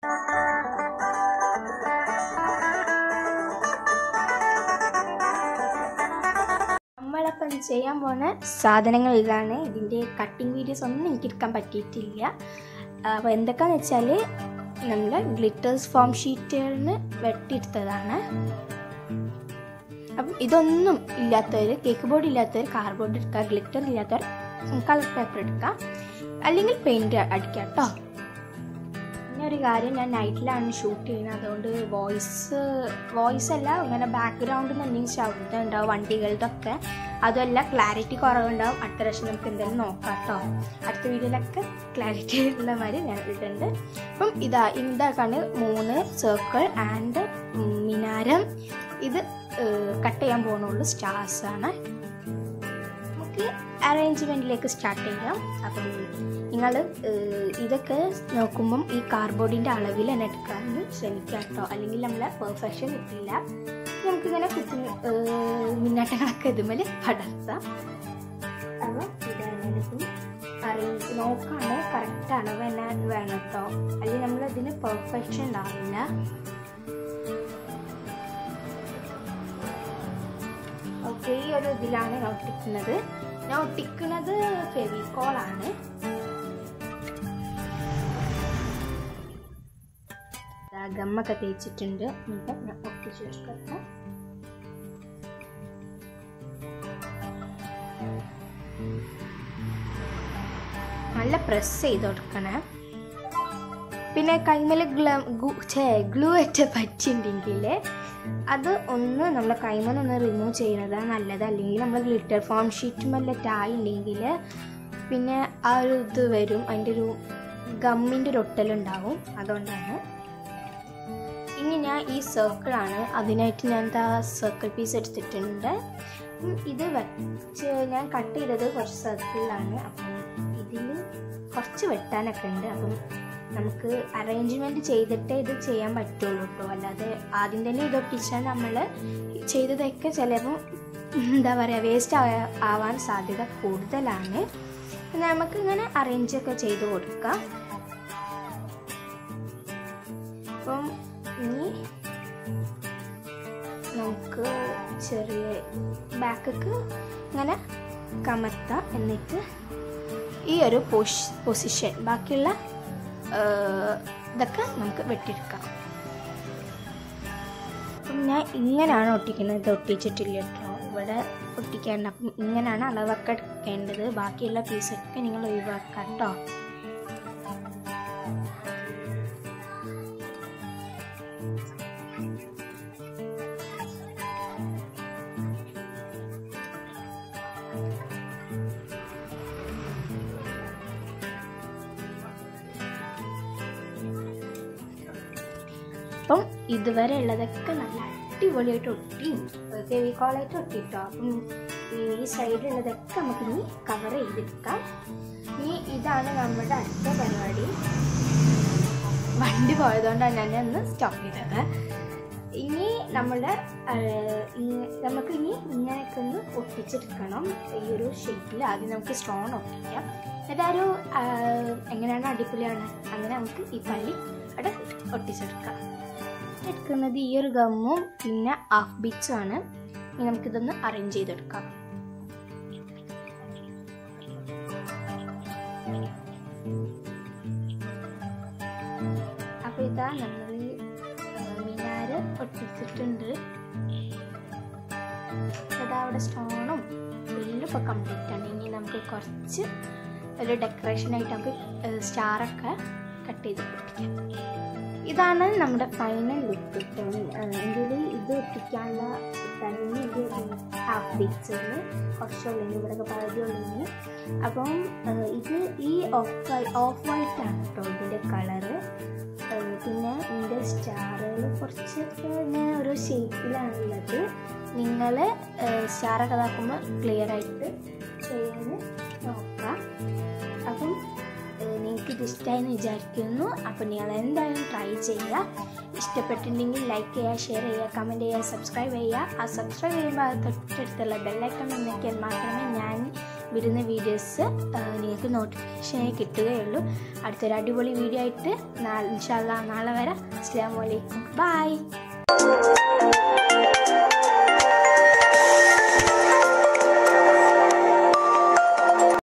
നമ്മളപ്പം ചെയ്യാൻ പോണ സാധനങ്ങൾ ഇതാണ് ഇതിൻ്റെ കട്ടിങ് വീഡിയോസ് ഒന്നും എനിക്ക് എടുക്കാൻ പറ്റിയിട്ടില്ല അപ്പോൾ എന്തൊക്കെയാണെന്ന് വെച്ചാൽ നമ്മൾ ഗ്ലിറ്റേഴ്സ് ഫോം ഷീറ്റുകളിന് വെട്ടിയെടുത്തതാണ് അപ്പം ഇതൊന്നും ഇല്ലാത്തവർ കേക്ക് ബോർഡ് ഇല്ലാത്തവർ കാർഡ്ബോർഡ് എടുക്കുക ഗ്ലിറ്റർ ഇല്ലാത്തവർ കളർ പേപ്പർ എടുക്കാം അല്ലെങ്കിൽ പെയിൻറ് അടിക്കാം കേട്ടോ പിന്നെ ഒരു കാര്യം ഞാൻ നൈറ്റിലാണ് ഷൂട്ട് ചെയ്യുന്നത് അതുകൊണ്ട് വോയിസ് വോയിസ് അല്ല ഇങ്ങനെ ബാക്ക്ഗ്രൗണ്ടിൽ നിന്ന് എന്തെങ്കിലും ശബ്ദം ഉണ്ടാവും വണ്ടികളുടെ ഒക്കെ അതുമല്ല ക്ലാരിറ്റി കുറവുണ്ടാവും അടുത്ത പ്രാവശ്യം നമുക്ക് എന്തെങ്കിലും നോക്കാം കേട്ടോ അടുത്ത വീഡിയോയിലൊക്കെ ക്ലാരിറ്റി ഉള്ള മാതിരി ഞാൻ ഇട്ടിട്ടുണ്ട് അപ്പം ഇതാ ഇതാക്കാണ് മൂന്ന് സർക്കിൾ ആൻഡ് മിനാരം ഇത് കട്ട് ചെയ്യാൻ പോകുന്നുള്ളൂ സ്റ്റാർസ് ആണ് നമുക്ക് അറേഞ്ച്മെൻറ്റിലേക്ക് സ്റ്റാർട്ട് ചെയ്യാം അപ്പം നിങ്ങൾ ഇതൊക്കെ നോക്കുമ്പം ഈ കാർഡ്ബോർഡിൻ്റെ അളവിൽ തന്നെ എടുക്കാമെന്ന് ശ്രമിക്കുക കേട്ടോ അല്ലെങ്കിൽ നമ്മളെ പെർഫെക്ഷൻ കിട്ടില്ല നമുക്കിങ്ങനെ കുത്തി മിന്നാട്ടങ്ങളൊക്കെ ഇതുമേൽ പടർത്താം അപ്പോൾ ഇതായാലും അറേഞ്ച് നോക്കാണ്ട് കറക്റ്റ് അളവ് തന്നെ വേണം കേട്ടോ അല്ലെങ്കിൽ നമ്മൾ ഇതിന് പെർഫെക്ഷൻ ഉണ്ടാവില്ല ഓക്കെ ഈ ഒരു ഇതിലാണ് ഞാൻ ഒട്ടിക്കുന്നത് ഞാൻ ഒട്ടിക്കുന്നത് ഫെവിക്കോളാണ് ഗമ്മൊക്കെ തേച്ചിട്ടുണ്ട് എന്നിട്ട് ഞാൻ ഒട്ടിച്ചു വെച്ചിട്ട് നല്ല പ്രസ് ചെയ്ത് കൊടുക്കണേ പിന്നെ കൈമേൽ ഗ്ലൂ ഒറ്റ പറ്റിയിട്ടുണ്ടെങ്കിൽ അത് ഒന്ന് നമ്മളെ കൈമൽ ഒന്ന് റിമൂവ് ചെയ്യുന്നതാണ് നല്ലത് അല്ലെങ്കിൽ നമ്മൾ ഗ്ലിറ്റർ ഫോം ഷീറ്റ് മെല്ലറ്റായില്ലെങ്കിൽ പിന്നെ ആ ഒരു ഇത് വരും അതിൻ്റെ ഒരു ഗമ്മിൻ്റെ ഒരു ഒട്ടലുണ്ടാവും അതുകൊണ്ടാണ് ഇനി ഞാൻ ഈ സർക്കിളാണ് അതിനായിട്ട് ഞാൻ എന്താ സർക്കിൾ പീസ് എടുത്തിട്ടുണ്ട് ഇത് വെച്ച് ഞാൻ കട്ട് ചെയ്തത് കുറച്ച് സർക്കിളിലാണ് അപ്പം ഇതിൽ കുറച്ച് വെട്ടാനൊക്കെ ഉണ്ട് അപ്പം നമുക്ക് അറേഞ്ച്മെൻറ്റ് ചെയ്തിട്ടേ ഇത് ചെയ്യാൻ പറ്റുള്ളൂ കേട്ടോ അല്ലാതെ ആദ്യം തന്നെ ഇത് ഒട്ടിച്ചാൽ നമ്മൾ ചെയ്തതൊക്കെ ചിലപ്പോൾ എന്താ പറയുക വേസ്റ്റ് ആവാൻ സാധ്യത കൂടുതലാണ് നമുക്ക് ഇങ്ങനെ അറേഞ്ചൊക്കെ ചെയ്ത് കൊടുക്കാം അപ്പം ഇനി നമുക്ക് ചെറിയ ബാക്കൊക്കെ ഇങ്ങനെ കമത്താം എന്നിട്ട് ഈ ഒരു പൊഷ് പൊസിഷൻ ബാക്കിയുള്ള ഇതൊക്കെ നമുക്ക് വെട്ടിയെടുക്കാം അപ്പം ഞാൻ ഇങ്ങനെയാണ് ഒട്ടിക്കുന്നത് ഇത് ഒട്ടിച്ചിട്ടില്ല കേട്ടോ ഇവിടെ ഒട്ടിക്കേണ്ട അപ്പം ഇങ്ങനെയാണ് അളവൊക്കെ എടുക്കേണ്ടത് ബാക്കിയുള്ള പീസൊക്കെ നിങ്ങൾ ഒഴിവാക്കാം കേട്ടോ അപ്പം ഇതുവരെ ഉള്ളതൊക്കെ നല്ല അടിപൊളിയായിട്ട് ഒട്ടി ഫെവിക്കോളായിട്ട് ഒട്ടിട്ടോ അപ്പം ഈ സൈഡിലുള്ളതൊക്കെ നമുക്ക് ഇനി കവർ ചെയ്തെടുക്കാം ഇനി ഇതാണ് നമ്മുടെ അടുത്ത പരിപാടി വണ്ടി പോയതുകൊണ്ടാണ് ഞാൻ ഒന്ന് സ്റ്റോപ്പ് ചെയ്തത് ഇനി നമ്മുടെ നമുക്ക് ഇനി ഇങ്ങനെയൊക്കെ ഒന്ന് ഒട്ടിച്ചെടുക്കണം ഈ ഒരു ഷേപ്പിൽ ആദ്യം നമുക്ക് സ്റ്റോൺ ഒട്ടിക്കാം എന്നിട്ട് ആ ഒരു എങ്ങനെയാണ് അടിപൊളിയാണ് അങ്ങനെ നമുക്ക് ഈ പള്ളി അവിടെ ഒട്ടിച്ചെടുക്കാം എടുക്കുന്നത് ഈ ഒരു ഗമ്മും പിന്നെ ഹാഫ് ബീറ്റ്സും ആണ് ഇനി നമുക്കിതൊന്ന് അറേഞ്ച് ചെയ്തെടുക്കാം അപ്പോൾ ഇതാ നമ്മൾ മിനാര് ഒട്ടിച്ചിട്ടുണ്ട് അതാ അവിടെ സ്റ്റോണും എല്ലാം ഇപ്പോൾ കംപ്ലീറ്റ് ആണ് ഇനി നമുക്ക് കുറച്ച് ഒരു ഡെക്കറേഷനായിട്ട് നമുക്ക് സ്റ്റാറൊക്കെ കട്ട് ചെയ്ത് പൊട്ടിക്കാം ഇതാണ് നമ്മുടെ ഫൈനൽ ലുക്ക് എങ്കിൽ ഇത് ഒട്ടിക്കാനുള്ള ടൈം ഹാഫ് ബീറ്റ്സിന് കുറച്ചുള്ളൂ ഇവിടെയൊക്കെ പകുതി ഉള്ളൂ അപ്പം ഇത് ഈ ഓഫ് ഓഫ് വൈറ്റ് ആണ് കേട്ടോ ഇതിൻ്റെ കളറ് പിന്നെ ഇതിൻ്റെ സ്റ്റാറുകൾ കുറച്ച് ഇങ്ങനെ ഓരോ ഷേപ്പിലാണുള്ളത് നിങ്ങൾ സ്റ്റാറൊക്കെ ഇതാക്കുമ്പോൾ ക്ലിയർ ആയിട്ട് ചെയ്യാൻ നോക്കാം അപ്പം നിങ്ങൾക്ക് ഇത് ഇഷ്ടമായെന്ന് വിചാരിക്കുന്നു അപ്പോൾ നിങ്ങൾ എന്തായാലും ട്രൈ ചെയ്യുക ഇഷ്ടപ്പെട്ടിട്ടുണ്ടെങ്കിൽ ലൈക്ക് ചെയ്യുക ഷെയർ ചെയ്യുക കമൻറ്റ് ചെയ്യുക സബ്സ്ക്രൈബ് ചെയ്യുക ആ സബ്സ്ക്രൈബ് ചെയ്യുമ്പോൾ അത് തൊട്ടടുത്തുള്ള ബെല്ലൈക്കൺ നോക്കിയാൽ മാത്രമേ ഞാൻ വരുന്ന വീഡിയോസ് നിങ്ങൾക്ക് നോട്ടിഫിക്കേഷനായി കിട്ടുകയുള്ളൂ അടുത്തൊരു അടിപൊളി വീഡിയോ ആയിട്ട് നാളെ ഇൻഷാല്ലാ നാളെ വരാം അസ്സാം വലൈക്കും ബൈ